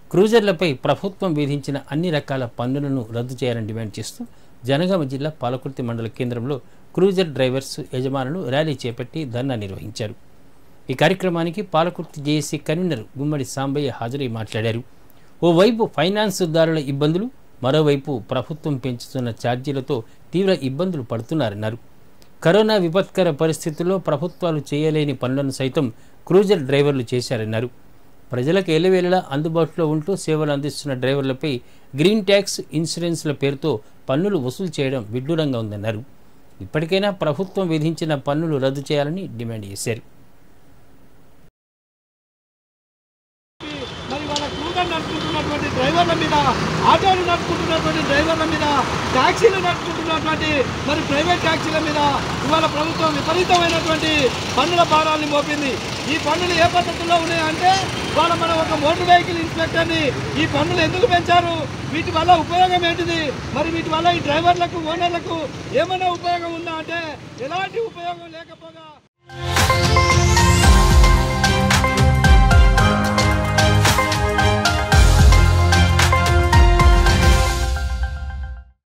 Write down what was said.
క్రూజర్లపై ప్రభుత్వం విధించిన అన్ని రకాల పన్నులను రద్దు చేయాలని డిమాండ్ చేస్తూ జనగామ జిల్లా పాలకుర్తి మండల కేంద్రంలో క్రూజర్ డ్రైవర్స్ యజమానులు ర్యాలీ చేపట్టి ధర్నా నిర్వహించారు ఈ కార్యక్రమానికి పాలకుర్తి జేఏసీ కన్వీనర్ గుమ్మడి సాంబయ్య హాజరై మాట్లాడారు ఓవైపు ఫైనాన్స్దారుల ఇబ్బందులు మరోవైపు ప్రభుత్వం పెంచుతున్న ఛార్జీలతో తీవ్ర ఇబ్బందులు పడుతున్నారన్నారు కరోనా విపత్కర పరిస్థితుల్లో ప్రభుత్వాలు చేయలేని పనులను సైతం క్రూజర్ డ్రైవర్లు చేశారన్నారు ప్రజలకు ఎల్లవేళలా అందుబాటులో ఉంటూ సేవలు అందిస్తున్న డ్రైవర్లపై గ్రీన్ ట్యాక్స్ ఇన్సూరెన్స్ల పేరుతో పన్నులు వసూలు చేయడం విడ్డూరంగా ఉందన్నారు ఇప్పటికైనా ప్రభుత్వం విధించిన పన్నులు రద్దు చేయాలని డిమాండ్ చేశారు మరి వాళ్ళ క్రూజర్ నడుపుకుంటున్నటువంటి డ్రైవర్ల మీద ఆటోలు నడుపుకుంటున్నటువంటి డ్రైవర్ల మీద ట్యాక్సీలు నడుపుకుంటున్నటువంటి మరి ప్రైవేట్ ట్యాక్సీల మీద ఇవాళ ప్రభుత్వం విపరీతమైనటువంటి పన్నుల భారాన్ని మోపింది ఈ పన్నులు ఏ పద్ధతిలో ఉన్నాయంటే వాళ్ళ మనం ఒక మోటార్ వెహికల్ ఇన్స్పెక్టర్ని ఈ పన్నులు ఎందుకు పెంచారు వీటి వల్ల ఉపయోగం ఏంటిది మరి వీటి వల్ల ఈ డ్రైవర్లకు ఓనర్లకు ఏమైనా ఉపయోగం ఉందా అంటే ఎలాంటి ఉపయోగం లేకపోగా